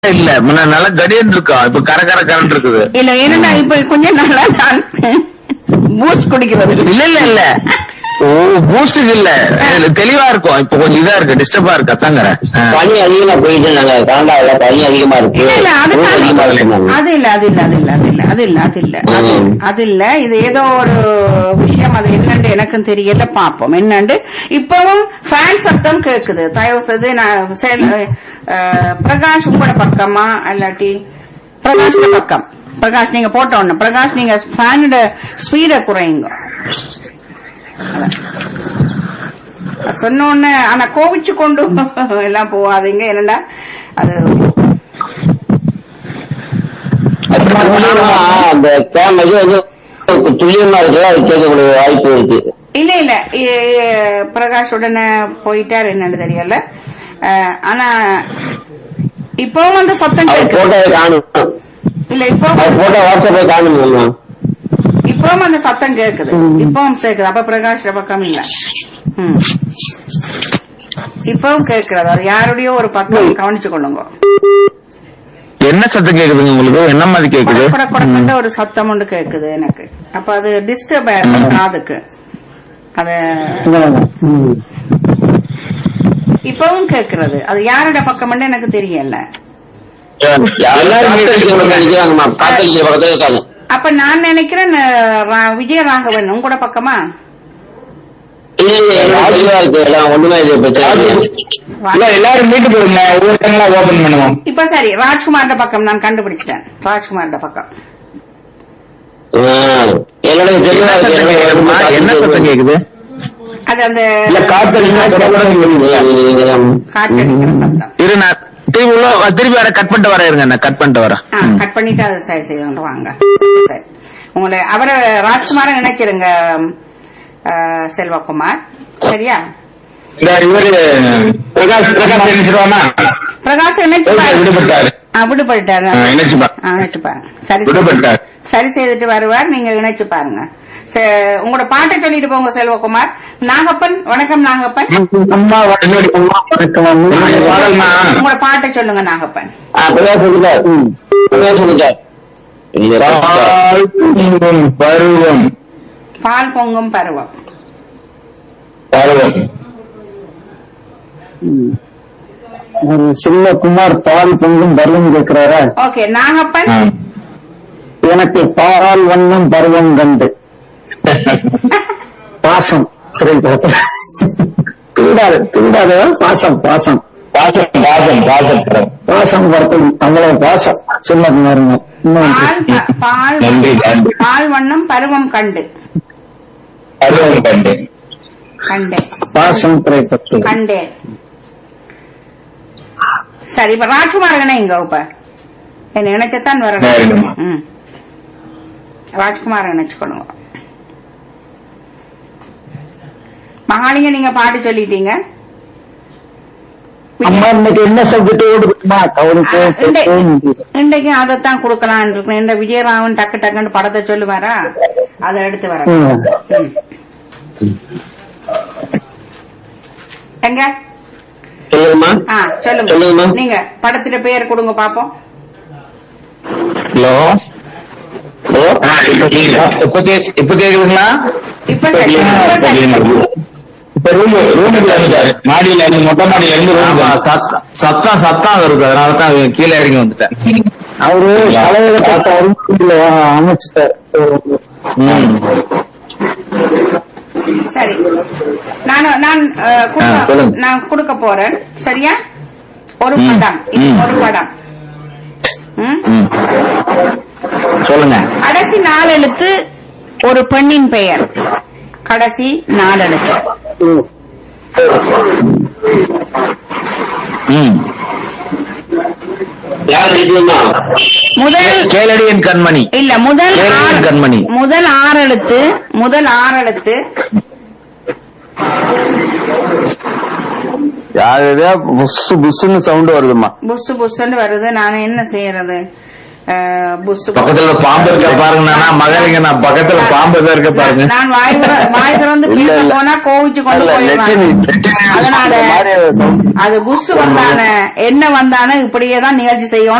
இல்ல முன்ன நல்லா கடியன் இருக்கும் இப்ப கர கர கரண்ட் இருக்குது இல்ல என்னடா இப்ப கொஞ்சம் நல்லா நான் பூஸ்ட் குடிக்கிறது இல்ல இல்ல இல்ல ஓ பூஸ்டுக்கு இல்ல இது தெளிவா இருக்கும் இப்ப கொஞ்சம் இதா இருக்கு டிஸ்டர்பா இருக்கு அத்தாங்கறேன் பனி அதிகமா போயிட்டு நாங்க காண்டாவில பனி அதிகமா இருக்கு இல்ல இல்ல அது ஊர் அதிகமா இருக்கு அது இல்ல அது இல்ல அது இல்ல அது இல்ல அது இல்ல அது இல்ல அது ம். அது இல்ல இது ஏதோ ஒரு விஷயம் அது என்னன்னு எனக்கும் தெரியல பாப்போம் என்னண்டு இப்பவும் ஃபேன் சத்தம் கேக்குது தயவு செய்து நான் செல்- அஹ், பிரகாஷ் உங்களோட பக்கமா இல்லாட்டி பிரகாஷ் பக்கம் பிரகாஷ் நீங்க போட்ட உடனே பிரகாஷ் நீங்க ஃபேனோட ஸ்பீட குறையுங்க சொன்ன உடனே ஆனா கோவிச்சு கொண்டு எல்லாம் போகாதீங்க என்னடா அது அந்த கேமரா வந்து துல்லியமா இருக்கு அது கேட்கக்கூடிய வாய்ப்பு இருக்கு இல்ல இல்ல இ- பிரகாஷ் உடனே போயிட்டார் என்னன்னு தெரியல அஹ், ஆனா இப்பவும் அந்த சத்தம் அவர் கேக்குது போட்டோவை காணும் இல்ல இப்போ அவர் போட்டோ வாட்ஸ்அப்ல காணுமா இப்பவும் அந்த சத்தம் கேக்குது இப்பவும் கேக்குது அப்ப பிரகாஷ் பக்கம் இல்ல ம். இப்பவும் கேக்குறது அது யாருடையோ ஒரு பக்கம் கவனிச்சு கொள்ளுங்க என்ன சத்தம் கேக்குதுங்க உங்களுக்கு என்ன மாதிரி கேக்குது கொட கொட கொட ஒரு சத்தம் ஒன்று கேக்குது எனக்கு அப்ப அது டிஸ்டர்ப் ஆயிருக்கு காதுக்கு அது இப்பவும் கேக்குறது அது யாரோட பக்கம் எனக்கு தெரியல எல்லாரும் நினைக்கிறாங்கம்மா காத்தடிக்கிற பக்கத்துல இருக்காங்க அப்ப நான் நினைக்கிறேன் அஹ், ரா- விஜயராகவன் உங்களோட பக்கமா இல்ல இல்ல ராஜுவா இருக்கு எல்லாம் ஒண்ணுமே இது பிரச்சனை இல்லை. இல்ல எல்லாரும் வீட்டுக்கு போடுங்க ஒவ்வொரு டைம்ல ஓபன் பண்ணுவோம் இப்ப சரி ராஜ்குமாரோட பக்கம் நான் கண்டுபிடிச்சிட்டேன் ராஜ்குமாரோட பக்கம் ஆ, என்னோட தெளிவா இருக்கு என்னோட கேக்குதுமா? என்ன சத்தம் கேக்குது அது அந்த இல்ல காத்தடிக்கிற காற்றடிக்கிற சத்தம் இரு நான் திருப்பி உள்ள திருப்பி வர கட் பண்ணிட்டு வர இருங்க நான் கட் பண்ணிட்டு வரேன் ஆ, கட் பண்ணிட்டு அதை சரி செய்து வாங்க சரி உங்களை அவரை ராஜ்குமார நினைச்சிருங்க அஹ், செல்வகுமார் சரியா இந்த இவரு பிரகாஷ் பிரகாஷ் நினைச்சிருவானா பிரகாஷ் நினைச்சு பாருங்க. விடுபட்டாரு ஆ, விடுபட்டாரு ஆ, இணைச்சு பா- ஆ, இணைச்சு பாருங்க சரி விடுபட்டார். சரி செய்துட்டு வருவார் நீங்க இணைச்சு பாருங்க சே- உங்களோட பாட்டை சொல்லிட்டு போங்க செல்வகுமார் நாகப்பன் வணக்கம் நாகப்பன் அம்மா வணக்கம் பாடல்மா உங்களோட பாட்டை சொல்லுங்க நாகப்பன் பிரகாஷ் பிரகாஷ் பால் பொங்கும் பருவம் பால் பொங்கும் பருவம் பருவம் ஒரு சின்ன குமார் பால் பொங்கும் பருவம் கேட்கிறாரா ஓகே நாகப்பன் ஆ. எனக்கு பால் வண்ணம் பருவம் கண்டு பாசம் திரைப்படத்தில் திருடாது திருடாத பாசம் பாசம் பாசம் பாசம் பாசம் படம் பாசம் படத்தில் தமிழக பாசம் சின்ன குமாருங்க பால் ப- பால் நன்றி, நன்றி. பால் வண்ணம் பருவம் கண்டு பருவம் கண்டு கண்டேன் பாசம் திரைப்படத்தில் கண்டேன் சரி இப்ப ராஜ்குமார் இங்க இப்ப என்ன இணைச்சத்தான் வரணும் சரிம்மா. ம். ராஜ்குமார் இணைச்சுக்கணும் மகாலிங்க நீங்க பாட்டு சொல்லிட்டீங்க அம்மா இன்னைக்கு என்ன சப்ஜெக்ட் ஓடுமா அவருக்கு இன்றை- இன்றைக்கு அதைத்தான் கொடுக்கலாம் இருக்கேன் இந்த விஜயராமன் டக்கு டக்குன்னு படத்தை சொல்லுவாரா அதை எடுத்து வர ம். எங்க சொல்லுங்கம்மா ஆ சொல்லுங்க சொல்லுங்கம்மா. நீங்க படத்துல பேர் கொடுங்க பாப்போம் ஹலோ இப்ப கே- இப்ப கேக்குதுங்களா இப்ப சரி இப்ப சரி இப்ப ரூம் ரூமுக்குள்ள இருக்காரு மாடியில இருந்து மொட்டை மாடியில இருந்து ரூம் சத்தம் சத்தம் இருக்கு அதனால தான் கீழே இறங்கி வந்துட்டேன் அவரு தலையில பார்த்த அருமையில அமைச்சிட்டார் ம். சரி நான் நான் அஹ், கொடுக்க- ஆ, சொல்லுங்க. நான் கொடுக்க போறேன் சரியா ஒரு ம். படம் இது ம். ஒரு படம் ம்? ம். சொல்லுங்க கடைசி நாலு எழுத்து ஒரு பெண்ணின் பெயர் கடைசி நாலு எழுத்து ம். யார் இருக்குமா முதல் கேளடி என் கண்மணி இல்ல முதல் கேளடி ஆறு என் கண்மணி முதல் ஆறு எழுத்து முதல் ஆறு எழுத்து யாரு புசு புசுன்னு சவுண்ட் வருதுமா புஷு புஷுன்னு வருது நான் என்ன செய்யறது அஹ், புஷ் பக்கத்துல பாம்பு இருக்க பாருங்க நானா மகளிங்க நான் பக்கத்துல பாம்பு தான் இருக்க பாருங்க நான் வாய் திற- வாய் திறந்து இல்ல, பேச இல்ல. போனா கோவிச்சு கொண்டு இல்ல, போயிடுவாங்க லெட்டின், லெட்டின் அதனால அந்த மாதிரி sound. அது புஷ் வந்தானே என்ன வந்தானே இப்படியே தான் நிகழ்ச்சி செய்யணும்